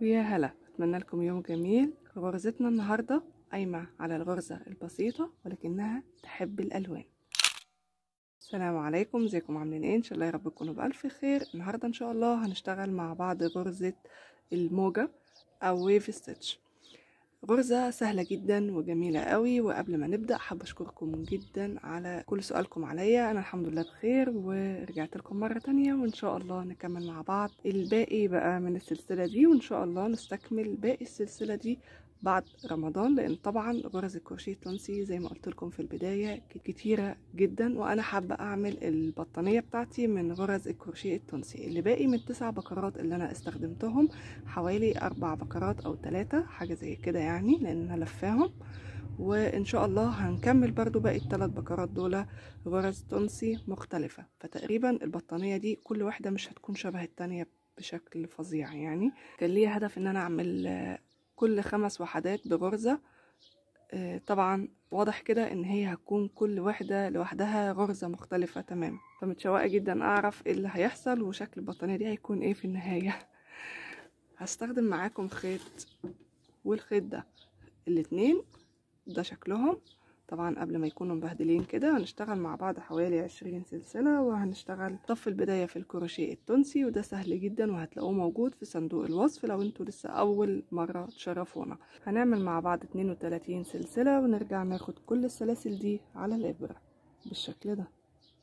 ويا هلا اتمنى لكم يوم جميل غرزتنا النهارده قايمه على الغرزه البسيطه ولكنها تحب الالوان السلام عليكم ازيكم عاملين ايه ان شاء الله يا رب تكونوا بالف خير النهارده ان شاء الله هنشتغل مع بعض غرزه الموجه او ويف ستيتش غرزة سهلة جدا وجميلة قوي وقبل ما نبدأ حابة أشكركم جدا على كل سؤالكم عليا أنا الحمد لله بخير ورجعت لكم مرة تانية وإن شاء الله نكمل مع بعض الباقي بقى من السلسلة دي وإن شاء الله نستكمل باقي السلسلة دي بعد رمضان لان طبعا غرز الكروشيه التونسي زي ما قلت لكم في البدايه كتيره جدا وانا حابه اعمل البطانيه بتاعتي من غرز الكروشيه التونسي اللي باقي من التسع بكرات اللي انا استخدمتهم حوالي اربع بكرات او ثلاثه حاجه زي كده يعني لان انا لفاهم وان شاء الله هنكمل برضو باقي الثلاث بكرات دول غرز تونسي مختلفه فتقريبا البطانيه دي كل واحده مش هتكون شبه التانية بشكل فظيع يعني كان ليا هدف ان انا اعمل كل خمس وحدات بغرزة طبعا واضح كده ان هي هتكون كل واحدة لوحدها غرزة مختلفة تمام فمتشوقة جدا اعرف ايه اللي هيحصل وشكل البطانية دي هيكون ايه في النهاية هستخدم معاكم خيط والخيط ده الاتنين ده شكلهم طبعا قبل ما يكونوا مبهدلين كده هنشتغل مع بعض حوالي عشرين سلسلة وهنشتغل صف البداية في الكروشيه التونسي وده سهل جدا وهتلاقوه موجود في صندوق الوصف لو انتوا لسه اول مرة تشرفونا هنعمل مع بعض اتنين وتلاتين سلسلة ونرجع ناخد كل السلاسل دي على الابرة بالشكل ده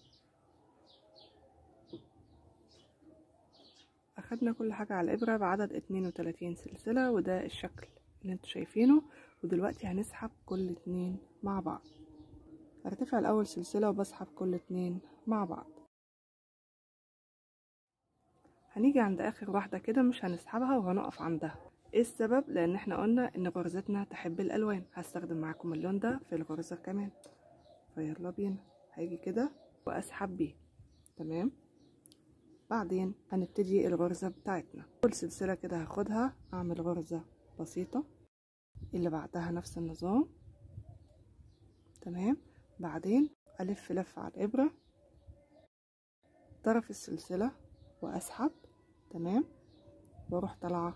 اخدنا كل حاجة على الابرة بعدد اتنين وتلاتين سلسلة وده الشكل اللي انتوا شايفينه ودلوقتي هنسحب كل اتنين مع بعض ارتفع الاول سلسلة وبسحب كل اتنين مع بعض هنيجي عند اخر واحدة كده مش هنسحبها وهنقف عندها ايه السبب لان احنا قلنا ان غرزتنا تحب الالوان هستخدم معاكم اللون ده في الغرزة كمان فيلا بينا هاجي كده واسحب بيه تمام بعدين هنبتدي الغرزة بتاعتنا كل سلسلة كده هاخدها اعمل غرزة بسيطة اللي بعدها نفس النظام تمام بعدين ألف لفة على الإبرة طرف السلسلة وأسحب تمام وأروح طالعة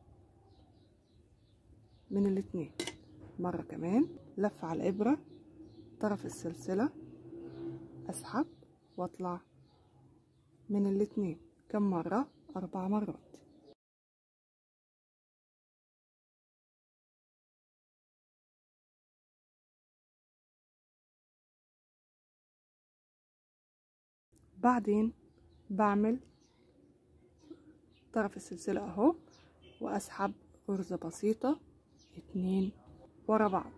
من الاتنين مرة كمان لفة على الإبرة طرف السلسلة أسحب وأطلع من الاتنين كم مرة أربع مرات بعدين بعمل طرف السلسلة اهو واسحب غرزة بسيطة اتنين ورا بعض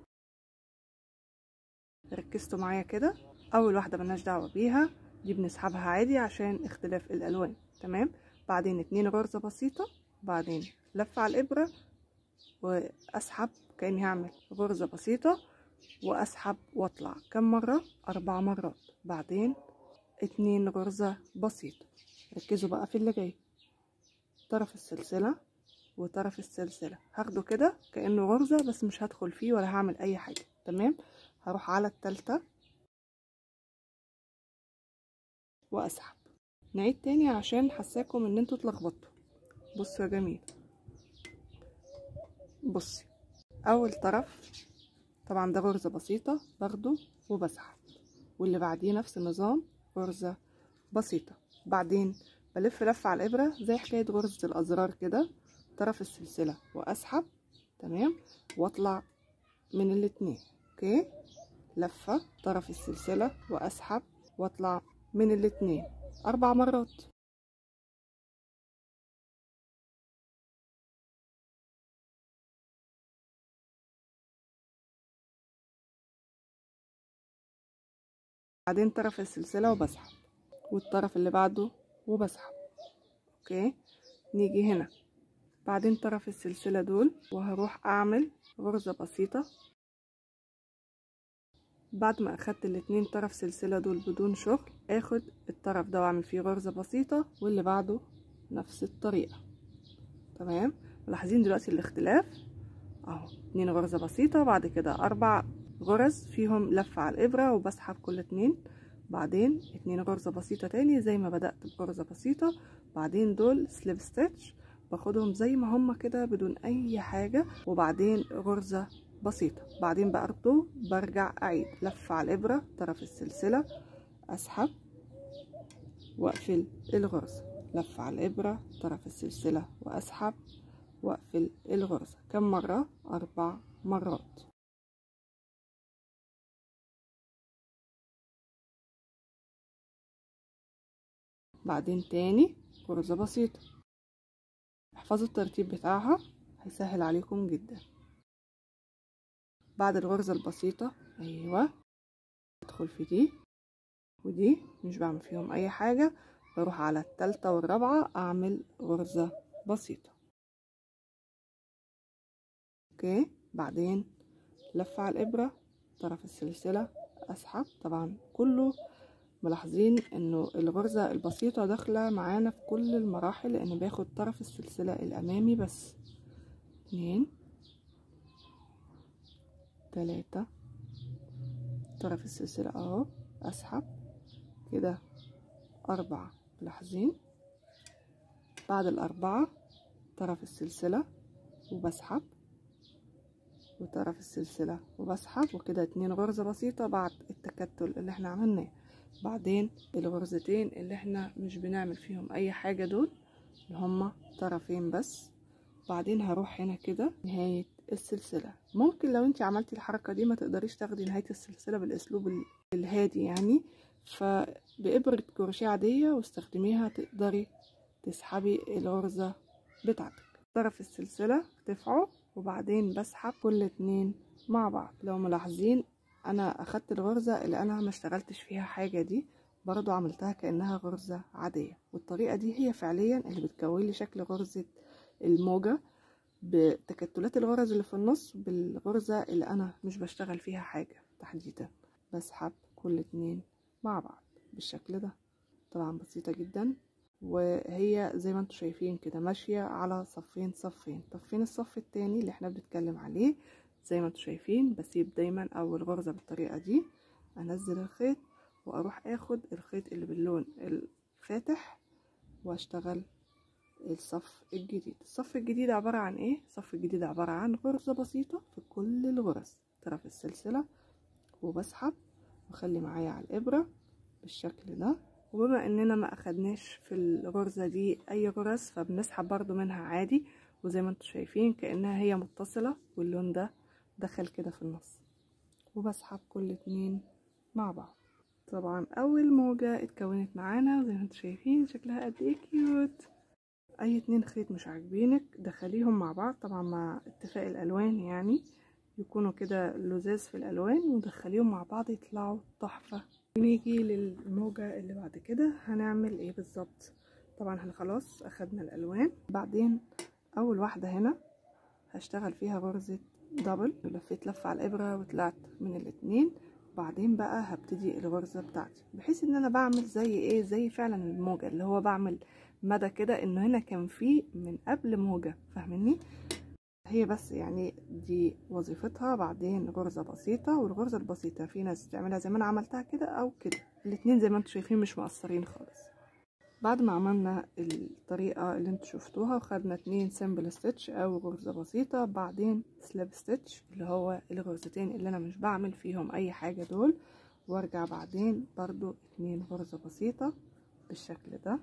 ركزتوا معايا كده اول واحدة ملناش دعوة بيها دي بنسحبها عادي عشان اختلاف الالوان تمام بعدين اتنين غرزة بسيطة بعدين لفة على الابرة واسحب كأني هعمل غرزة بسيطة واسحب واطلع كم مرة اربع مرات بعدين اتنين غرزة بسيطة ركزوا بقى في اللي جاي طرف السلسلة وطرف السلسلة هاخده كده كأنه غرزة بس مش هدخل فيه ولا هعمل اي حاجة تمام هروح على التالتة واسحب نعيد تاني عشان حساكم ان انتوا اتلخبطتوا بصوا يا جميل بصي اول طرف طبعا ده غرزة بسيطة باخده وبسحب واللي بعديه نفس النظام غرزة بسيطة بعدين بلف لفة على الإبرة زي حكاية غرزة الأزرار كده طرف السلسلة وأسحب تمام وأطلع من الاتنين أوكي لفة طرف السلسلة وأسحب وأطلع من الاتنين أربع مرات بعدين طرف السلسلة وبسحب والطرف اللي بعده وبسحب اوكي نيجي هنا بعدين طرف السلسلة دول وهروح اعمل غرزة بسيطة بعد ما اخدت الاتنين طرف سلسلة دول بدون شغل اخد الطرف ده واعمل فيه غرزة بسيطة واللي بعده نفس الطريقة تمام ملاحظين دلوقتي الاختلاف اهو اتنين غرزة بسيطة بعد كده اربع غرز فيهم لفة على الإبرة وبسحب كل اتنين بعدين اتنين غرزة بسيطة تاني زي ما بدأت بغرزة بسيطة بعدين دول سليب ستيتش باخدهم زي ما هما كده بدون اي حاجة وبعدين غرزة بسيطة بعدين برضو برجع اعيد لف على الابرة طرف السلسلة اسحب واقفل الغرزة لف على الابرة طرف السلسلة واسحب واقفل الغرزة كم مرة اربع مرات بعدين تاني غرزة بسيطة احفظوا الترتيب بتاعها هيسهل عليكم جدا بعد الغرزة البسيطة ايوه ادخل في دي ودي مش بعمل فيهم اي حاجة بروح على التالتة والرابعة اعمل غرزة بسيطة اوكي بعدين لف على الابرة طرف السلسلة اسحب طبعا كله ملاحظين انه الغرزة البسيطة داخلة معانا في كل المراحل لان باخد طرف السلسلة الامامي بس اتنين تلاتة طرف السلسلة اهو اسحب كده اربعة ملاحظين بعد الاربعة طرف السلسلة وبسحب وطرف السلسلة وبسحب وكده اتنين غرزة بسيطة بعد التكتل اللي احنا عملناه بعدين الغرزتين اللي احنا مش بنعمل فيهم اي حاجة دول اللي هما طرفين بس بعدين هروح هنا كده نهاية السلسلة ممكن لو انت عملتي الحركة دي ما تقدريش تاخدي نهاية السلسلة بالاسلوب الهادي يعني فبإبرة كروشيه عادية واستخدميها تقدري تسحبي الغرزة بتاعتك طرف السلسلة ارتفعه وبعدين بسحب كل اتنين مع بعض لو ملاحظين انا اخدت الغرزة اللي انا ما اشتغلتش فيها حاجة دي برضو عملتها كأنها غرزة عادية والطريقة دي هي فعليا اللي بتكون لي شكل غرزة الموجة بتكتلات الغرز اللي في النص بالغرزة اللي انا مش بشتغل فيها حاجة تحديدا بسحب كل اتنين مع بعض بالشكل ده طبعا بسيطة جدا وهي زي ما انتم شايفين كده ماشية على صفين صفين طب فين الصف التاني اللي احنا بنتكلم عليه زي ما انتم شايفين بسيب دايما اول غرزة بالطريقة دي انزل الخيط واروح اخد الخيط اللي باللون الفاتح واشتغل الصف الجديد الصف الجديد عبارة عن ايه الصف الجديد عبارة عن غرزة بسيطة في كل الغرز طرف السلسلة وبسحب واخلي معايا على الابرة بالشكل ده وبما اننا ما اخدناش في الغرزة دي اي غرز فبنسحب برضو منها عادي وزي ما انتم شايفين كأنها هي متصلة واللون ده دخل كده في النص وبسحب كل اتنين مع بعض طبعا اول موجة اتكونت معانا زي ما انتم شايفين شكلها قد ايه كيوت اي اتنين خيط مش عاجبينك دخليهم مع بعض طبعا مع اتفاق الالوان يعني يكونوا كده لزاز في الالوان ودخليهم مع بعض يطلعوا تحفة نيجي للموجة اللي بعد كده هنعمل ايه بالظبط طبعا احنا خلاص اخدنا الالوان بعدين اول واحدة هنا هشتغل فيها غرزة دبل لفيت لفة على الابرة وطلعت من الاتنين وبعدين بقى هبتدي الغرزة بتاعتي بحيث ان انا بعمل زي ايه زي فعلا الموجة اللي هو بعمل مدى كده انه هنا كان فيه من قبل موجة فاهميني هي بس يعني دي وظيفتها بعدين غرزة بسيطة والغرزة البسيطة في ناس تعملها زي ما انا عملتها كده او كده الاتنين زي ما انتم شايفين مش مقصرين خالص بعد ما عملنا الطريقة اللي انتوا شفتوها وخدنا اتنين سمبل ستيتش او غرزة بسيطة بعدين سلاب ستيتش اللي هو الغرزتين اللي انا مش بعمل فيهم اي حاجة دول وارجع بعدين برضو اتنين غرزة بسيطة بالشكل ده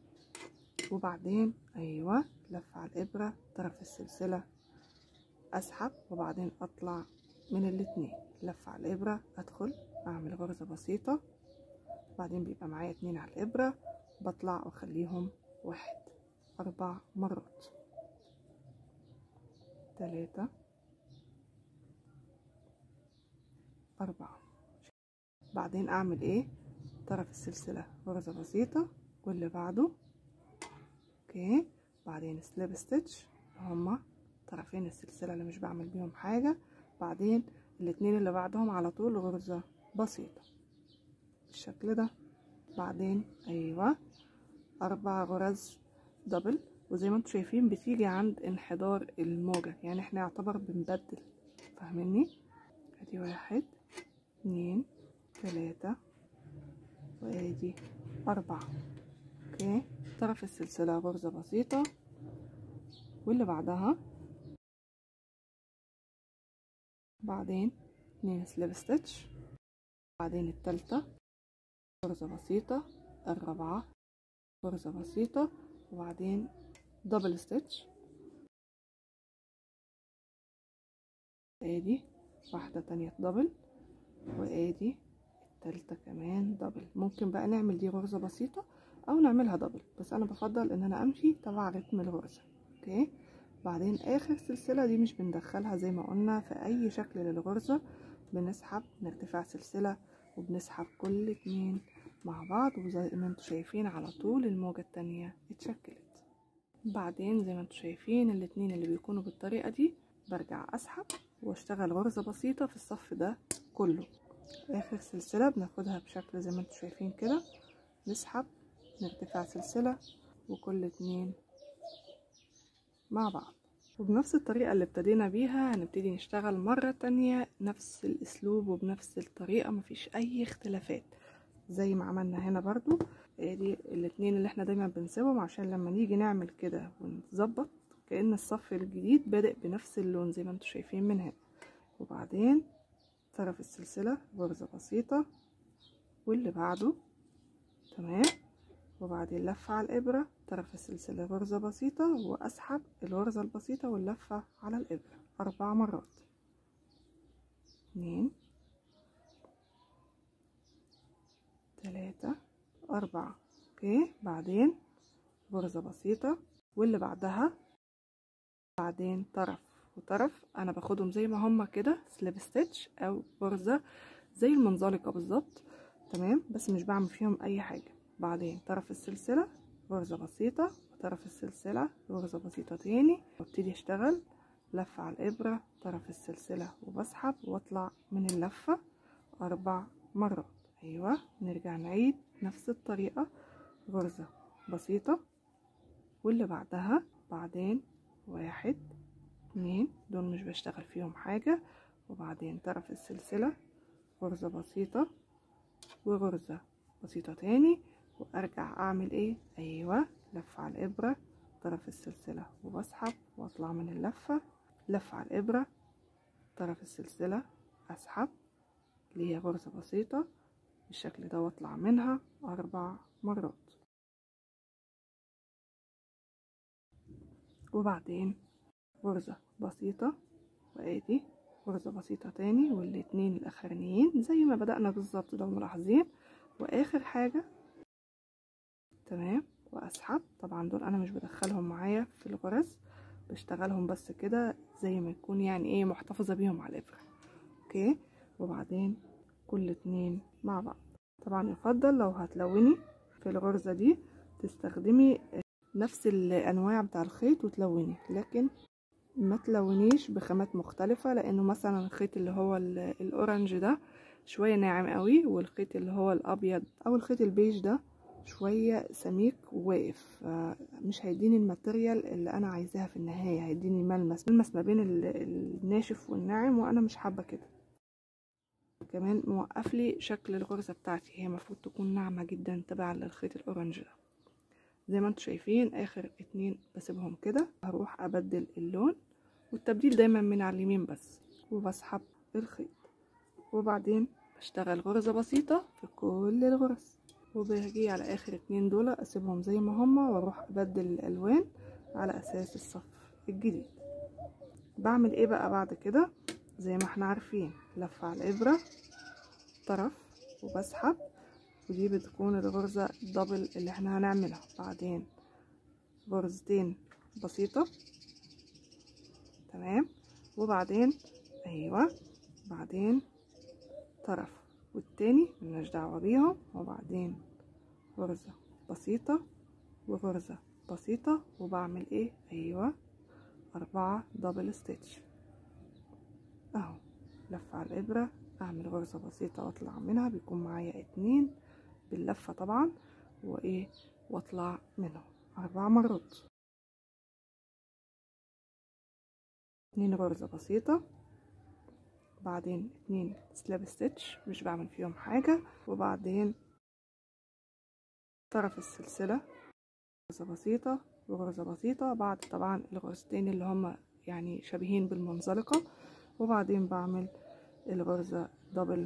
وبعدين ايوه لف على الابرة طرف السلسلة اسحب وبعدين اطلع من الاتنين لف على الابرة ادخل اعمل غرزة بسيطة بعدين بيبقى معايا اتنين على الابرة بطلع واخليهم واحد اربع مرات تلاتة اربعة بعدين اعمل ايه طرف السلسلة غرزة بسيطة واللي بعده اوكي بعدين سليب ستيتش هما طرفين السلسلة اللي مش بعمل بيهم حاجة بعدين الاتنين اللي بعدهم على طول غرزة بسيطة بالشكل ده بعدين ايوه اربع غرز دبل وزي ما انتم شايفين بتيجي عند انحدار الموجة يعني احنا يعتبر بنبدل فاهميني ادي واحد اتنين تلاتة وادي اربعة اوكي طرف السلسلة غرزة بسيطة واللي بعدها بعدين اتنين سليب ستيتش بعدين التالتة غرزة بسيطة الرابعة غرزة بسيطة وبعدين دبل ستيتش ادي واحدة تانية دبل وادي التالتة كمان دبل ممكن بقى نعمل دي غرزة بسيطة او نعملها دبل بس انا بفضل ان انا امشي تبع رتم الغرزة اوكي بعدين اخر سلسلة دي مش بندخلها زي ما قلنا في اي شكل للغرزة بنسحب نرتفع سلسلة وبنسحب كل اتنين مع بعض وزي ما انتوا شايفين على طول الموجة التانية اتشكلت بعدين زي ما انتوا شايفين الاتنين اللي بيكونوا بالطريقة دي برجع اسحب واشتغل غرزة بسيطة في الصف ده كله اخر سلسلة بناخدها بشكل زي ما انتوا شايفين كده نسحب نرتفع سلسلة وكل اتنين مع بعض وبنفس الطريقة اللي ابتدينا بيها هنبتدي نشتغل مرة تانية نفس الاسلوب وبنفس الطريقة مفيش اي اختلافات زي ما عملنا هنا برضو ادي الاتنين اللي احنا دايما بنسيبهم عشان لما نيجي نعمل كده ونظبط كأن الصف الجديد بادئ بنفس اللون زي ما انتوا شايفين من هنا وبعدين طرف السلسلة غرزة بسيطة واللي بعده تمام وبعدين لفة على الإبرة طرف السلسلة غرزة بسيطة وأسحب الغرزة البسيطة واللفة على الإبرة أربع مرات اتنين تلاتة أربعة اوكي بعدين غرزة بسيطة واللي بعدها بعدين طرف وطرف انا باخدهم زي ما هما كده سليب ستيتش او غرزة زي المنزلقة بالظبط تمام بس مش بعمل فيهم اي حاجة بعدين طرف السلسلة غرزة بسيطة وطرف السلسلة غرزة بسيطة تاني وابتدي اشتغل لفة على الابرة طرف السلسلة وبسحب واطلع من اللفة اربع مرات ايوه نرجع نعيد نفس الطريقة غرزة بسيطة واللي بعدها بعدين واحد اتنين دول مش بشتغل فيهم حاجة وبعدين طرف السلسلة غرزة بسيطة وغرزة بسيطة تاني وارجع اعمل ايه ايوه لفة على الابرة طرف السلسلة وبسحب واطلع من اللفة لفة على الابرة طرف السلسلة اسحب اللي هي غرزة بسيطة بالشكل ده واطلع منها اربع مرات وبعدين غرزة بسيطة وادي غرزة بسيطة تاني والاتنين الاخرانيين زي ما بدأنا بالظبط لو ملاحظين واخر حاجة تمام واسحب طبعا دول انا مش بدخلهم معايا في الغرز بشتغلهم بس كده زي ما يكون يعني ايه محتفظة بيهم على الابرة اوكي وبعدين كل اتنين مع بعض طبعا يفضل لو هتلوني في الغرزة دي تستخدمي نفس الانواع بتاع الخيط وتلوني لكن ما تلونيش بخامات مختلفة لانه مثلا الخيط اللي هو الاورنج ده شوية ناعم قوي والخيط اللي هو الابيض او الخيط البيج ده شوية سميك وواقف مش هيديني الماتيريال اللي انا عايزاها في النهاية هيديني ملمس ملمس ما بين الناشف والناعم وانا مش حابة كده كمان موقف لي شكل الغرزة بتاعتي هي المفروض تكون ناعمة جدا تبعا للخيط الاورنج ده زي ما انتم شايفين اخر اتنين بسيبهم كده هروح ابدل اللون والتبديل دايما من على اليمين بس وبسحب الخيط وبعدين بشتغل غرزة بسيطة في كل الغرز وباجي على اخر اتنين دول اسيبهم زي ما هما واروح ابدل الالوان على اساس الصف الجديد بعمل ايه بقى بعد كده زي ما احنا عارفين لفة على الابرة طرف وبسحب ودي بتكون الغرزة الدبل اللي احنا هنعملها بعدين غرزتين بسيطة تمام وبعدين ايوه بعدين طرف والتاني ملناش دعوة بيهم وبعدين غرزة بسيطة وغرزة بسيطة وبعمل ايه ايوه اربعة دبل ستيتش اهو لفة على الابرة اعمل غرزة بسيطة واطلع منها بيكون معايا اتنين باللفة طبعا وايه واطلع منهم اربع مرات اتنين غرزة بسيطة بعدين اتنين سلاب ستيتش مش بعمل فيهم حاجة وبعدين طرف السلسلة غرزة بسيطة وغرزة بسيطة بعد طبعا الغرزتين اللي هما يعني شبيهين بالمنزلقة وبعدين بعمل الغرزة دبل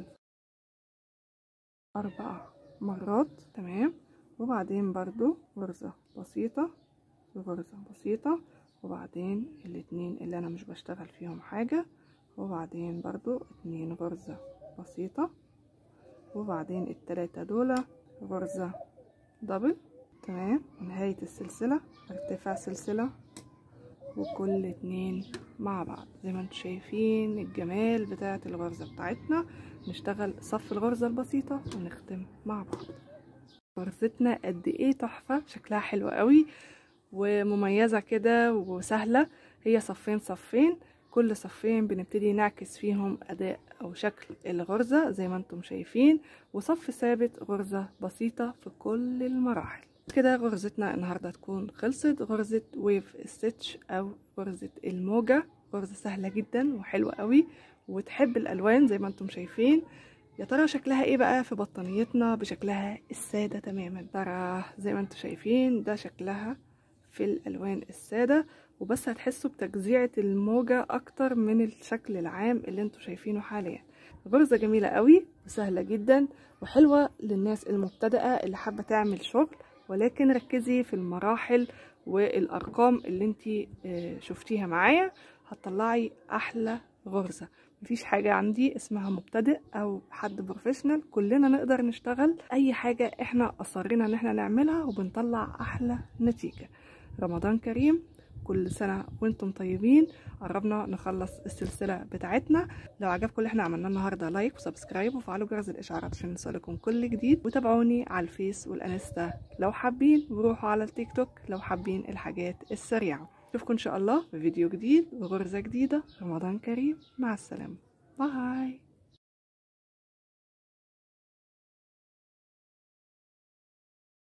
أربع مرات تمام وبعدين برضو غرزة بسيطة وغرزة بسيطة وبعدين الاتنين اللي انا مش بشتغل فيهم حاجة وبعدين برضو اتنين غرزة بسيطة وبعدين التلاتة دول غرزة دبل تمام ونهاية السلسلة ارتفاع سلسلة وكل اتنين مع بعض زي ما انتم شايفين الجمال بتاعة الغرزة بتاعتنا نشتغل صف الغرزة البسيطة ونختم مع بعض غرزتنا قد ايه تحفة شكلها حلو قوي ومميزة كده وسهلة هي صفين صفين كل صفين بنبتدي نعكس فيهم أداء أو شكل الغرزة زي ما انتم شايفين وصف ثابت غرزة بسيطة في كل المراحل كده غرزتنا النهاردة تكون خلصت غرزة ويف ستيتش أو غرزة الموجة غرزة سهلة جدا وحلوة قوي وتحب الألوان زي ما انتم شايفين يا ترى شكلها ايه بقى في بطانيتنا بشكلها السادة تماما ترى زي ما انتم شايفين ده شكلها في الالوان السادة وبس هتحسوا بتجزيعة الموجة اكتر من الشكل العام اللي انتم شايفينه حاليا غرزة جميلة قوي وسهلة جدا وحلوة للناس المبتدئة اللي حابة تعمل شغل ولكن ركزي في المراحل والارقام اللي انت شفتيها معايا هتطلعي احلى غرزة مفيش حاجة عندي اسمها مبتدئ او حد بروفيشنال كلنا نقدر نشتغل اي حاجة احنا اصرينا ان احنا نعملها وبنطلع احلى نتيجة رمضان كريم كل سنة وانتم طيبين قربنا نخلص السلسلة بتاعتنا لو عجبكم اللي احنا عملناه النهاردة لايك وسبسكرايب وفعلوا جرس الاشعارات عشان يوصلكم كل جديد وتابعوني على الفيس والانستا لو حابين وروحوا على التيك توك لو حابين الحاجات السريعة اشوفكم ان شاء الله في فيديو جديد وغرزة جديدة رمضان كريم مع السلامة باي